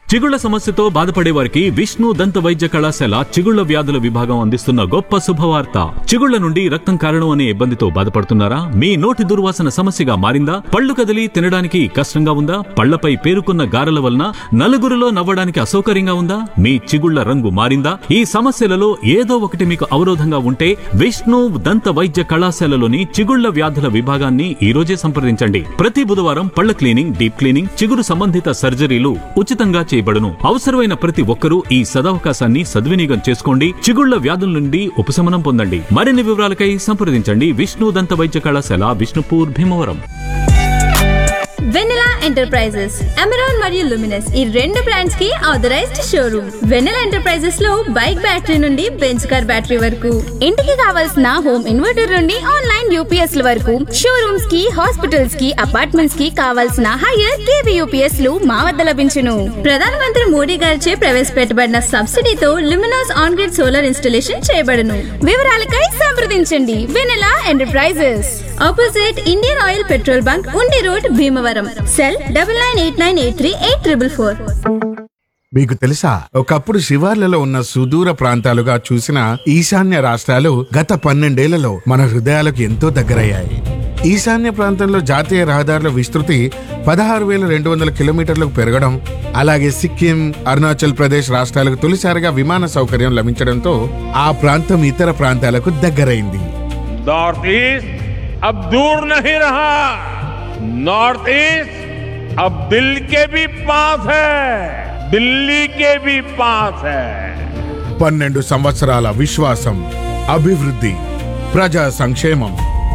చిగుళ్ల సమస్యతో బాధపడే వారికి విష్ణు దంత వైద్య కళాశాల చిగుళ్ల వ్యాధుల విభాగం అందిస్తున్న గొప్ప శుభవార్త చిగుళ్ల నుండి రక్తం కారణం అనే ఇబ్బందితో బాధపడుతున్నారా మీ నోటి దుర్వాసన సమస్యగా మారిందా పళ్ళు కదిలి తినడానికి కష్టంగా ఉందా పళ్లపై పేరుకున్న గారెల వలన నలుగురిలో నవ్వడానికి అసౌకర్యంగా ఉందా మీ చిగుళ్ల రంగు మారిందా ఈ సమస్యలలో ఏదో ఒకటి మీకు అవరోధంగా ఉంటే విష్ణు దంత వైద్య కళాశాలలోని చిగుళ్ల వ్యాధుల విభాగాన్ని ఈ రోజే సంప్రదించండి ప్రతి బుధవారం పళ్ల క్లీనింగ్ డీప్ క్లీనింగ్ చిగురు సంబంధిత సర్జరీలు ఉచితంగా చేయబడును అవసరమైన ప్రతి ఒక్కరూ ఈ సదవకాశాన్ని సద్వినియోగం చేసుకోండి చిగుళ్ల వ్యాధుల నుండి ఉపశమనం పొందండి మరిన్ని వివరాలకై సంప్రదించండి విష్ణు దంత వైద్య కళాశాల విష్ణుపూర్ భీమవరం వెనెలా ఎంటర్ప్రైజెస్ అమెరాన్ మరియు లుమినస్ ఈ రెండు బ్రాండ్స్ కి ఆథరైజ్డ్ షోరూమ్ వెనెలా ఎంటర్ప్రైజెస్ లో బైక్ బ్యాటరీ నుండి బెంచ్ కార్ బ్యాటరీ వరకు ఇంటికి కావాల్సిన హోమ్ ఇన్వర్టర్ నుండి ఆన్లైన్ యూపీఎస్ ల వరకు షోరూమ్స్ కి హాస్పిటల్స్ కి అపార్ట్మెంట్స్ కి కావాల్సిన హైయర్ కేవీ యూపీఎస్ లు మా వద్ద లభించును ప్రధానమంత్రి మోడీ గారిచే ప్రవేశపెట్టబడిన సబ్సిడీతో Luminous on grid solar installation చేయబడును వివరాలకై సంప్రదించండి Vennela enterprises opposite Indian Oil petrol bunk Undi road Bhimavaram cell double nine eight nine eight three eight triple four మీకు తెలుసా ఒకప్పుడు శివార్లలో ఉన్న సుదూర ప్రాంతాలుగా చూసిన ఈశాన్య రాష్ట్రాలు గత పన్నెండేళ్లలో మన హృదయాలకు ఎంతో దగ్గరయ్యాయి ఈశాన్య ప్రాంతంలో జాతీయ రహదారుల విస్తృతి పదహారు వేల రెండు వందల కిలోమీటర్లకు పెరగడం అలాగే సిక్కిం అరుణాచల్ ప్రదేశ్ రాష్ట్రాలకు తొలిసారిగా విమాన సౌకర్యం లభించడంతో ఆ ప్రాంతం ఇతర ప్రాంతాలకు దగ్గరైంది नॉर्थ ईस्ट अब दूर नहीं रहा नॉर्थ ईस्ट अब दिल के भी पास है दिल्ली के भी पास है పన్నెండు సంవత్సరాల విశ్వాసం అభివృద్ధి ప్రజా సంక్షేమం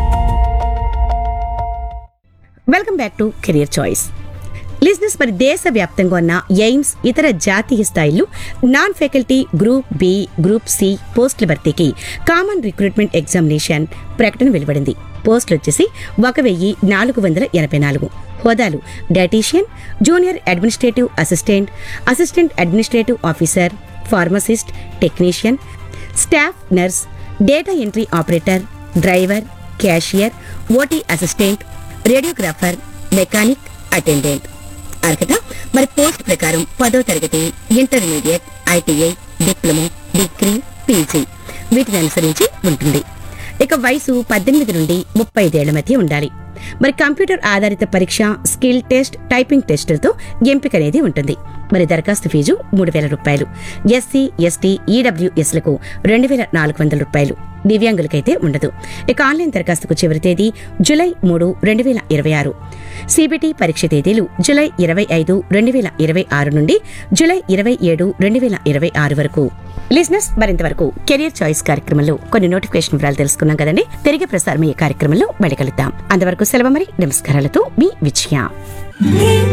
welcome back to career choice listeners మరి దేశవ్యాప్తంగా ఉన్న ఎయిమ్స్ ఇతర జాతీయ స్థాయిలో non faculty group B group C పోస్టుల భర్తీకి కామన్ రిక్రూట్మెంట్ ఎగ్జామినేషన్ ప్రకటన వెలువడింది పోస్టులు వచ్చేసి ఒక వెయ్యి నాలుగు వందల ఎనభై నాలుగు హోదాలు dietician junior administrative assistant assistant administrative officer pharmacist technician staff nurse data entry operator driver cashier OT assistant radiographer mechanic attendant అర్హత మరి పోస్ట్ ప్రకారం పదో తరగతి intermediate ITI diploma degree PG వీటిని అనుసరించి ఉంటుంది ఇక వయసు పద్దెనిమిది నుండి ముప్పై ఐదేళ్ల మధ్య ఉండాలి మరి కంప్యూటర్ ఆధారిత పరీక్ష స్కిల్ టెస్ట్ టైపింగ్ టెస్టులతో ఎంపిక అనేది ఉంటుంది మరి దరఖాస్తు ఫీజు మూడు వేల రూపాయలు ఎస్సీ ఎస్టీ ఈడబ్ల్యూఎస్లకు రెండు వేల నాలుగు వందల రూపాయలు దివ్యాంగులకైతే ఉండదు ఇక ఆన్లైన్ దరఖాస్తుకు చివరి తేదీ జులై మూడు రెండు వేల ఇరవై ఆరు సిబిటి పరీక్ష తేదీలు జులై ఇరవై ఐదు రెండు వేల ఇరవై ఆరు నుండి జులై ఇరవై ఏడు రెండు వేల ఇరవై ఆరు వరకు లిజినెస్ మరింత వరకు కెరియర్ చాయిస్ కార్యక్రమంలో కొన్ని నోటిఫికేషన్ వివరాలు తెలుసుకున్నాం కదండి తిరిగి ప్రసారం ఈ కార్యక్రమంలో మళ్ళీ కలుద్దాం అంతవరకు సెలవు మరి నమస్కారాలతో మీ విజయ